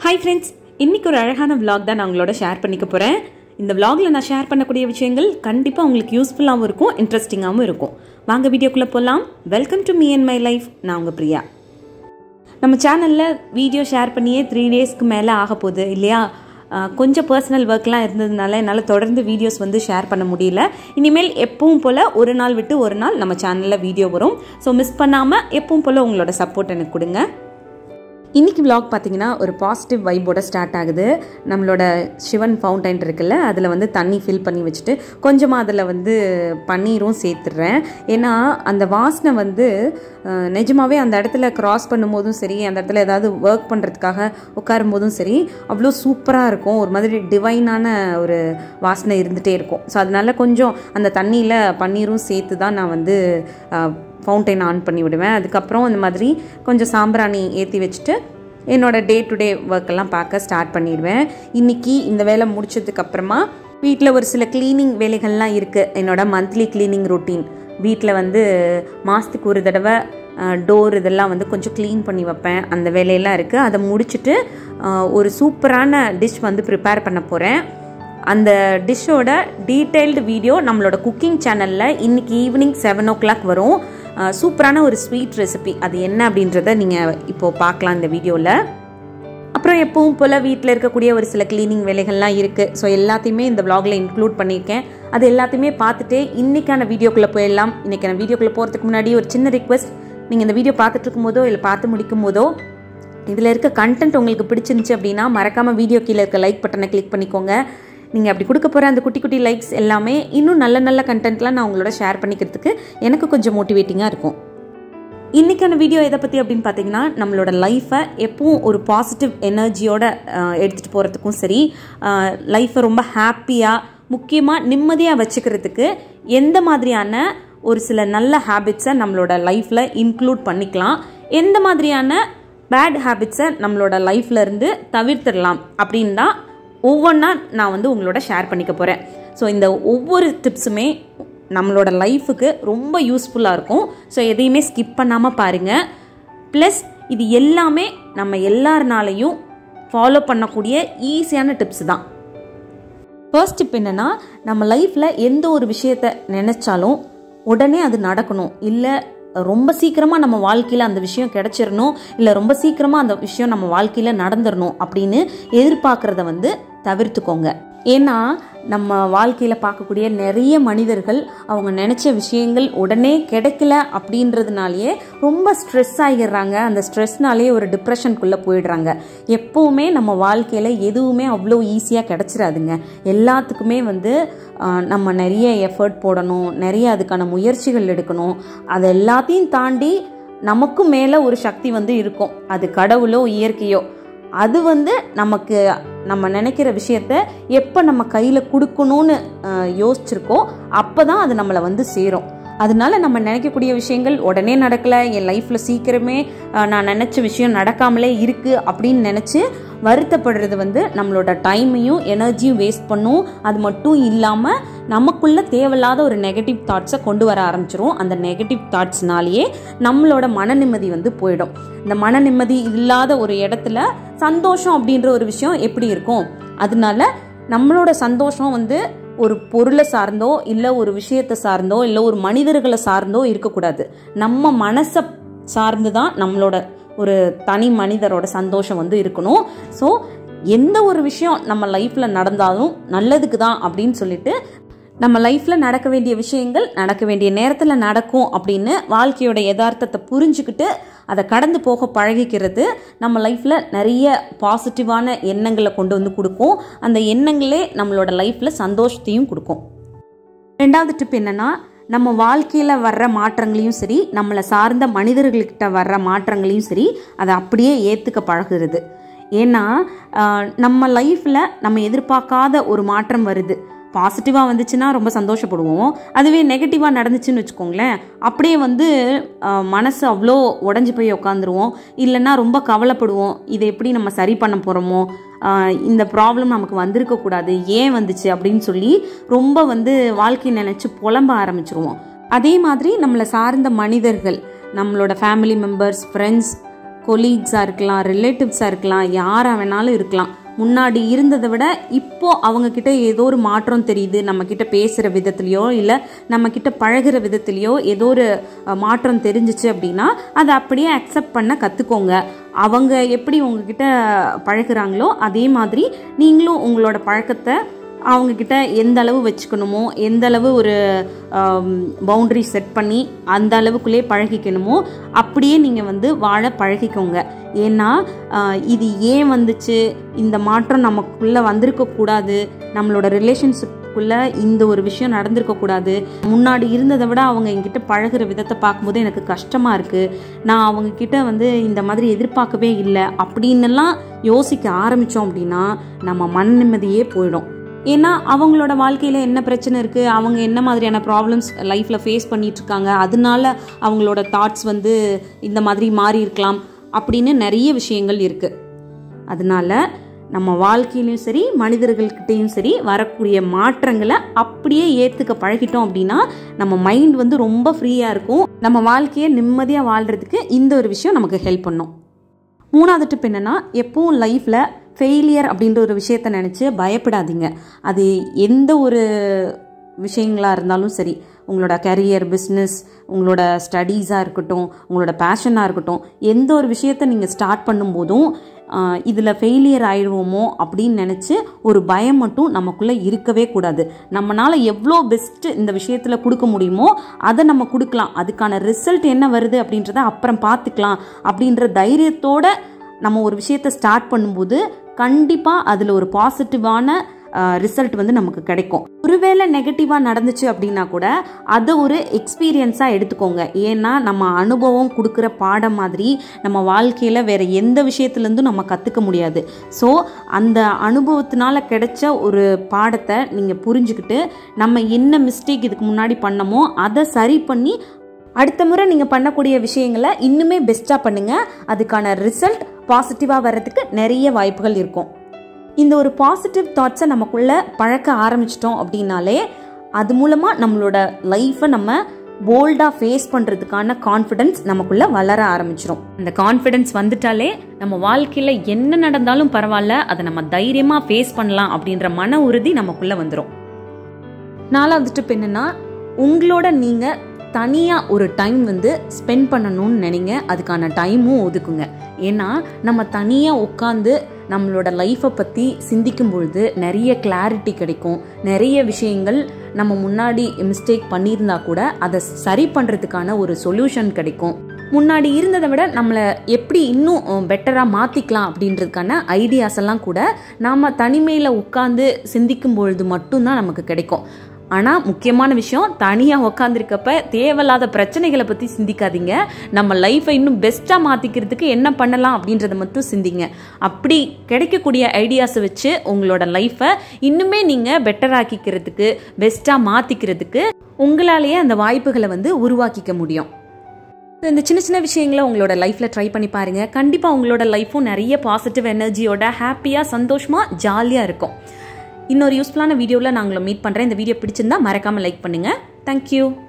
hi friends இன்னைக்கு ஒரு அழகான vlog தான் நான் உங்களோட ஷேர் பண்ணிக்க போகிறேன் இந்த vlogல நான் ஷேர் பண்ணக்கூடிய விஷயங்கள் கண்டிப்பாக உங்களுக்கு யூஸ்ஃபுல்லாகவும் இருக்கும் இன்ட்ரெஸ்டிங்காகவும் இருக்கும் வாங்க வீடியோக்குள்ளே போகலாம் welcome to me and my life நான் உங்கள் பிரியா நம்ம சேனலில் வீடியோ ஷேர் பண்ணியே த்ரீ டேஸ்க்கு மேலே ஆக போகுது இல்லையா ஆஹ் கொஞ்சம் பர்சனல் ஒர்க்லாம் இருந்ததுனால என்னால் தொடர்ந்து வீடியோஸ் வந்து ஷேர் பண்ண முடியல இனிமேல் எப்பவும் போல் ஒரு நாள் விட்டு ஒரு நாள் நம்ம சேனலில் வீடியோ வரும் ஸோ மிஸ் பண்ணாமல் எப்பவும் போல் உங்களோட சப்போர்ட் எனக்கு கொடுங்க இன்னைக்கு vlog பார்த்தீங்கன்னா ஒரு பாசிட்டிவ் வைப்போட ஸ்டார்ட் ஆகுது நம்மளோட சிவன் ஃபவுண்டைன் இருக்குல்ல அதில் வந்து தண்ணி ஃபில் பண்ணி வச்சுட்டு கொஞ்சமாக அதில் வந்து பன்னீரும் சேர்த்துடுறேன் ஏன்னா அந்த வாசனை வந்து அஹ், நிஜமாவே அந்த இடத்துல கிராஸ் பண்ணும்போதும் சரி அந்த இடத்துல ஏதாவது ஒர்க் பண்ணுறதுக்காக உட்காரும் போதும் சரி அவ்வளோ சூப்பராக இருக்கும் ஒரு மாதிரி டிவைனான ஒரு வாசனை இருந்துகிட்டே இருக்கும் ஸோ அதனால கொஞ்சம் அந்த தண்ணியில் பன்னீரும் சேர்த்து தான் நான் வந்து ஃபவுண்டைன் ஆன் பண்ணி விடுவேன் அதுக்கப்புறம் இந்த மாதிரி கொஞ்சம் சாம்பிராணி ஏற்றி வச்சுட்டு என்னோட டே டு டே ஒர்க்கெல்லாம் பார்க்க ஸ்டார்ட் பண்ணிடுவேன் இன்றைக்கி இந்த வேலை முடிச்சதுக்கப்புறமா வீட்டில் ஒரு சில க்ளீனிங் வேலைகள்லாம் இருக்குது என்னோட மந்த்லி க்ளீனிங் ரொட்டீன் வீட்டில் வந்து மாதத்துக்கு ஒரு தடவை டோர் இதெல்லாம் வந்து கொஞ்சம் க்ளீன் பண்ணி வைப்பேன் அந்த வேலையெல்லாம் இருக்குது அதை முடிச்சுட்டு அஹ், ஒரு சூப்பரான டிஷ் வந்து ப்ரிப்பேர் பண்ண போகிறேன் அந்த டிஷ்ஷோட டீட்டெயில்டு வீடியோ நம்மளோட குக்கிங் சேனலில் இன்னைக்கு ஈவினிங் செவன் ஓ கிளாக் வரும் அஹ் சூப்பரான ஒரு ஸ்வீட் ரெசிபி அது என்ன அப்படின்றத நீங்கள் இப்போது பார்க்கலாம் இந்த வீடியோவில் அப்புறம் எப்பவும் போல் வீட்டில் இருக்கக்கூடிய ஒரு சில க்ளீனிங் வேலைகள்லாம் இருக்குது ஸோ எல்லாத்தையுமே இந்த vlogல இன்க்ளூட் பண்ணியிருக்கேன் அது எல்லாத்தையுமே பார்த்துட்டு இன்றைக்கான வீடியோக்குள்ளே போயிடலாம் இன்றைக்கான வீடியோக்குள்ளே போகிறதுக்கு முன்னாடி ஒரு சின்ன ரிக்வெஸ்ட் நீங்கள் இந்த வீடியோ பார்த்துட்டு இருக்கும்போதோ இல்லை பார்த்து முடிக்கும் போதோ இதில் இருக்க கண்டென்ட் உங்களுக்கு பிடிச்சிருந்துச்சு அப்படின்னா மறக்காமல் வீடியோ கீழே இருக்க லைக் பட்டனை கிளிக் பண்ணிக்கோங்க நீங்கள் அப்படி கொடுக்க போகிற அந்த குட்டி குட்டி லைக்ஸ் எல்லாமே இன்னும் நல்ல நல்ல கண்டென்ட்லாம் நான் உங்களோட ஷேர் பண்ணிக்கிறதுக்கு எனக்கு கொஞ்சம் மோட்டிவேட்டிங்காக இருக்கும் இன்றைக்கான வீடியோ எதை பற்றி அப்படின்னு பார்த்தீங்கன்னா நம்மளோட லைஃப்பை எப்பவும் ஒரு பாசிட்டிவ் எனர்ஜியோட எடுத்துகிட்டு போகிறதுக்கும் சரி லைஃப்பை ரொம்ப ஹாப்பியாக முக்கியமாக நிம்மதியாக வச்சுக்கிறதுக்கு எந்த மாதிரியான ஒரு சில நல்ல ஹேபிட்ஸை நம்மளோட லைஃப்பில் இன்க்ளூட் பண்ணிக்கலாம் எந்த மாதிரியான பேட் ஹேபிட்ஸை நம்மளோட லைஃப்ல இருந்து தவிர்த்திடலாம் அப்படின்னு தான் ஒவ்வொன்றா நான் வந்து உங்களோட ஷேர் பண்ணிக்க போகிறேன் ஸோ இந்த ஒவ்வொரு டிப்ஸுமே நம்மளோட லைஃபுக்கு ரொம்ப யூஸ்ஃபுல்லாக இருக்கும் ஸோ எதையுமே ஸ்கிப் பண்ணாமல் பாருங்கள் ப்ளஸ் இது எல்லாமே நம்ம எல்லாருனாலையும் ஃபாலோ பண்ணக்கூடிய ஈஸியான டிப்ஸ் தான் ஃபர்ஸ்ட் டிப் என்னென்னா நம்ம லைஃப்பில் எந்த ஒரு விஷயத்தை நினச்சாலும் உடனே அது நடக்கணும் இல்லை ரொம்ப சீக்கிரமாக நம்ம வாழ்க்கையில் அந்த விஷயம் கிடைச்சிடணும் இல்லை ரொம்ப சீக்கிரமாக அந்த விஷயம் நம்ம வாழ்க்கையில் நடந்துடணும் அப்படின்னு எதிர்பார்க்குறத வந்து தவிர்த்துக்கோங்க ஏன்னா நம்ம வாழ்க்கையில் பார்க்கக்கூடிய நிறைய மனிதர்கள் அவங்க நினச்ச விஷயங்கள் உடனே கிடைக்கல அப்படின்றதுனாலயே ரொம்ப ஸ்ட்ரெஸ் ஆகிடுறாங்க அந்த ஸ்ட்ரெஸ்னாலே ஒரு டிப்ரெஷனுக்குள்ளே போயிடுறாங்க எப்போவுமே நம்ம வாழ்க்கையில் எதுவுமே அவ்வளோ ஈஸியாக கிடச்சிடாதுங்க எல்லாத்துக்குமே வந்து ஆஹ், நம்ம நிறைய எஃபர்ட் போடணும் நிறைய அதுக்கான முயற்சிகள் எடுக்கணும் அது எல்லாத்தையும் தாண்டி நமக்கும் மேலே ஒரு சக்தி வந்து இருக்கும் அது கடவுளோ இயற்கையோ அது வந்து நமக்கு நம்ம நினைக்கிற விஷயத்த எப்போ நம்ம கையில் கொடுக்கணும்னு ஆஹ், யோசிச்சிருக்கோ அப்போ தான் அது நம்மளை வந்து சேரும் அதனால நம்ம நினைக்கக்கூடிய விஷயங்கள் உடனே நடக்கலை என் லைஃப்பில் சீக்கிரமே ஆஹ், நான் நினச்ச விஷயம் நடக்காமலே இருக்குது அப்படின்னு நினச்சி வருத்தப்படுறது வந்து நம்மளோட டைமையும் எனர்ஜியும் வேஸ்ட் பண்ணும் அது மட்டும் இல்லாமல் நமக்குள்ள தேவையில்லாத ஒரு நெகட்டிவ் தாட்ஸை கொண்டு வர ஆரம்பிச்சிரும் அந்த நெகட்டிவ் தாட்ஸ்னாலேயே நம்மளோட மன நிம்மதி வந்து போயிடும் இந்த மன நிம்மதி இல்லாத ஒரு இடத்துல சந்தோஷம் அப்படின்ற ஒரு விஷயம் எப்படி இருக்கும் அதனால நம்மளோட சந்தோஷம் வந்து ஒரு பொருளை சார்ந்தோ இல்லை ஒரு விஷயத்தை சார்ந்தோ இல்லை ஒரு மனிதர்களை சார்ந்தோ இருக்கக்கூடாது நம்ம மனசை சார்ந்து தான் நம்மளோட ஒரு தனி மனிதரோட சந்தோஷம் வந்து இருக்கணும் ஸோ எந்த ஒரு விஷயம் நம்ம லைஃப்பில் நடந்தாலும் நல்லதுக்கு தான் அப்படின்னு சொல்லிட்டு நம்ம லைஃப்பில் நடக்க வேண்டிய விஷயங்கள் நடக்க வேண்டிய நேரத்தில் நடக்கும் அப்படின்னு வாழ்க்கையோட யதார்த்தத்தை புரிஞ்சுக்கிட்டு அதை கடந்து போக பழகிக்கிறது நம்ம லைஃப்பில் நிறைய பாசிட்டிவான எண்ணங்களை கொண்டு வந்து கொடுக்கும் அந்த எண்ணங்களே நம்மளோட லைஃப்பில் சந்தோஷத்தையும் கொடுக்கும் ரெண்டாவது டிப் என்னன்னா நம்ம வாழ்க்கையில் வர்ற மாற்றங்களையும் சரி நம்மளை சார்ந்த மனிதர்கள்கிட்ட வர்ற மாற்றங்களையும் சரி அதை அப்படியே ஏற்றுக்க பழகுறது ஏன்னா ஆஹ், நம்ம லைஃப்பில் நம்ம எதிர்பார்க்காத ஒரு மாற்றம் வருது பாசிட்டிவாக வந்துச்சுன்னா ரொம்ப சந்தோஷப்படுவோம் அதுவே நெகட்டிவாக நடந்துச்சுன்னு வச்சுக்கோங்களேன் அப்படியே வந்து ஆஹ், மனசு அவ்வளோ உடஞ்சி போய் உக்காந்துருவோம் இல்லைன்னா ரொம்ப கவலைப்படுவோம் இதை எப்படி நம்ம சரி பண்ண போகிறோமோ இந்த ப்ராப்ளம் நமக்கு வந்திருக்கக்கூடாது ஏன் வந்துச்சு அப்படின்னு சொல்லி ரொம்ப வந்து வாழ்க்கை நினச்சி புலம்ப ஆரம்பிச்சிருவோம் அதே மாதிரி நம்மளை சார்ந்த மனிதர்கள் நம்மளோட ஃபேமிலி மெம்பர்ஸ் ஃப்ரெண்ட்ஸ் கொலீக்ஸாக இருக்கலாம் ரிலேட்டிவ்ஸாக இருக்கலாம் யாராக வேணாலும் இருக்கலாம் முன்னாடி இருந்ததை விட இப்போ அவங்க கிட்ட ஏதோ ஒரு மாற்றம் தெரியுது நம்ம கிட்ட பேசுகிற விதத்துலையோ இல்லை நம்ம கிட்ட பழகுற விதத்துலையோ ஏதோ ஒரு அஹ், மாற்றம் தெரிஞ்சிச்சு அப்படின்னா அதை அப்படியே அக்செப்ட் பண்ண கற்றுக்கோங்க அவங்க எப்படி உங்ககிட்ட பழகுறாங்களோ அதே மாதிரி நீங்களும் உங்களோட பழக்கத்தை அவங்க கிட்ட எந்த அளவு வச்சுக்கணுமோ எந்த அளவு ஒரு பவுண்டரி செட் பண்ணி அந்த அளவுக்குள்ளே பழகிக்கணுமோ அப்படியே நீங்கள் வந்து வாழ பழகிக்கோங்க ஏன்னா ஆஹ், இது ஏன் வந்துச்சு இந்த மாற்றம் நமக்குள்ளே வந்திருக்கக்கூடாது நம்மளோட ரிலேஷன்ஷிப்புக்குள்ளே இந்த ஒரு விஷயம் நடந்திருக்கக்கூடாது முன்னாடி இருந்ததை விட அவங்க என்கிட்ட பழகுற விதத்தை பார்க்கும்போது எனக்கு கஷ்டமாக இருக்குது நான் அவங்க கிட்ட வந்து இந்த மாதிரி எதிர்பார்க்கவே இல்லை அப்படின்னுலாம் யோசிக்க ஆரம்பித்தோம் அப்படின்னா நம்ம மன நிம்மதியே போயிடும் ஏன்னா அவங்களோட வாழ்க்கையில் என்ன பிரச்சனை இருக்குது அவங்க என்ன மாதிரியான ப்ராப்ளம்ஸ் லைஃப்பில் ஃபேஸ் பண்ணிட்டு இருக்காங்க அதனால அவங்களோட தாட்ஸ் வந்து இந்த மாதிரி மாறி இருக்கலாம் அப்படின்னு நிறைய விஷயங்கள் இருக்குது அதனால நம்ம வாழ்க்கையிலையும் சரி மனிதர்கள்கிட்டயும் சரி வரக்கூடிய மாற்றங்களை அப்படியே ஏற்றுக்க பழகிட்டோம் அப்படின்னா நம்ம மைண்ட் வந்து ரொம்ப ஃப்ரீயாக இருக்கும் நம்ம வாழ்க்கையை நிம்மதியாக வாழ்கிறதுக்கு இந்த ஒரு விஷயம் நமக்கு ஹெல்ப் பண்ணும் மூணாவது டிப் என்னென்னா எப்பவும் லைஃப்பில் ஃபெயிலியர் அப்படின்ற ஒரு விஷயத்தை நினச்சி பயப்படாதீங்க அது எந்த ஒரு விஷயங்களாக இருந்தாலும் சரி உங்களோட கரியர் பிஸ்னஸ் உங்களோட ஸ்டடீஸாக இருக்கட்டும் உங்களோட பேஷனாக இருக்கட்டும் எந்த ஒரு விஷயத்தை நீங்கள் ஸ்டார்ட் பண்ணும்போதும் இதில் ஃபெயிலியர் ஆயிடுவோமோ அப்படின்னு நினச்சி ஒரு பயம் மட்டும் நமக்குள்ளே இருக்கவே கூடாது நம்மளால் எவ்வளோ பெஸ்ட்டு இந்த விஷயத்தில் கொடுக்க முடியுமோ அதை நம்ம கொடுக்கலாம் அதுக்கான ரிசல்ட் என்ன வருது அப்படின்றத அப்புறம் பார்த்துக்கலாம் அப்படின்ற தைரியத்தோட நம்ம ஒரு விஷயத்தை ஸ்டார்ட் பண்ணும்போது கண்டிப்பாக அதில் ஒரு பாசிட்டிவான ரிசல்ட் வந்து நமக்கு கிடைக்கும் ஒருவேளை நெகட்டிவாக நடந்துச்சு அப்படின்னா கூட அதை ஒரு எக்ஸ்பீரியன்ஸாக எடுத்துக்கோங்க ஏன்னா நம்ம அனுபவம் கொடுக்குற பாடம் மாதிரி நம்ம வாழ்க்கையில் வேற எந்த விஷயத்துலேருந்தும் நம்ம கற்றுக்க முடியாது ஸோ அந்த அனுபவத்தினால கிடைச்ச ஒரு பாடத்தை நீங்கள் புரிஞ்சுக்கிட்டு நம்ம என்ன மிஸ்டேக் இதுக்கு முன்னாடி பண்ணமோ அதை சரி பண்ணி அடுத்த முறை நீங்கள் பண்ணக்கூடிய விஷயங்களை இன்னுமே பெஸ்ட்டாக பண்ணுங்கள் அதுக்கான ரிசல்ட் பாசிட்டிவாக வர்றதுக்கு நிறைய வாய்ப்புகள் இருக்கும் இந்த ஒரு பாசிட்டிவ் தாட்ஸை நமக்குள்ள பழக்க ஆரம்பிச்சிட்டோம் அப்படின்னாலே அது மூலமாக நம்மளோட லைஃப்பை நம்ம போல்டாக ஃபேஸ் பண்ணுறதுக்கான கான்ஃபிடென்ஸ் நமக்குள்ள வளர ஆரம்பிச்சிடும் அந்த கான்ஃபிடென்ஸ் வந்துட்டாலே நம்ம வாழ்க்கையில் என்ன நடந்தாலும் பரவாயில்ல அதை நம்ம தைரியமாக ஃபேஸ் பண்ணலாம் அப்படின்ற மன உறுதி நமக்குள்ள வந்துடும் நாலாவது டிப் என்னன்னா உங்களோட நீங்கள் தனியாக ஒரு டைம் வந்து ஸ்பெண்ட் பண்ணணும்னு நினைங்க அதுக்கான டைமும் ஒதுக்குங்க ஏன்னா நம்ம தனியாக உட்காந்து நம்மளோட லைஃப்பை பற்றி சிந்திக்கும் பொழுது நிறைய கிளாரிட்டி கிடைக்கும் நிறைய விஷயங்கள் நம்ம முன்னாடி மிஸ்டேக் பண்ணியிருந்தா கூட அதை சரி பண்ணுறதுக்கான ஒரு சொல்யூஷன் கிடைக்கும் முன்னாடி இருந்ததை விட நம்மளை எப்படி இன்னும் பெட்டராக மாற்றிக்கலாம் அப்படின்றதுக்கான ஐடியாஸ் எல்லாம் கூட நாம் தனிமையில் உட்காந்து சிந்திக்கும் பொழுது மட்டும்தான் நமக்கு கிடைக்கும் ஆனால் முக்கியமான விஷயம் தனியாக உக்காந்துருக்கப்ப தேவையில்லாத பிரச்சனைகளை பற்றி சிந்திக்காதீங்க நம்ம லைஃப்பை இன்னும் பெஸ்ட்டாக மாற்றிக்கிறதுக்கு என்ன பண்ணலாம் அப்படின்றத மட்டும் சிந்திங்க அப்படி கிடைக்கக்கூடிய ஐடியாஸை வச்சு உங்களோட லைஃப்பை இன்னுமே நீங்கள் பெட்டராக்கிக்கிறதுக்கு பெஸ்ட்டாக மாற்றிக்கிறதுக்கு உங்களாலேயே அந்த வாய்ப்புகளை வந்து உருவாக்கிக்க முடியும் So, இந்த சின்ன சின்ன விஷயங்களை உங்களோட லைஃப்பில் ட்ரை பண்ணி பாருங்கள் கண்டிப்பாக உங்களோட லைஃப்பும் நிறைய பாசிட்டிவ் எனர்ஜியோட ஹாப்பியாக சந்தோஷமாக ஜாலியாக இருக்கும் இன்னொரு யூஸ்ஃபுல்லான வீடியோவில் நான் உங்களை மீட் பண்ணுறேன் இந்த வீடியோ பிடிச்சிருந்தா மறக்காமல் லைக் பண்ணுங்கள் தேங்க்யூ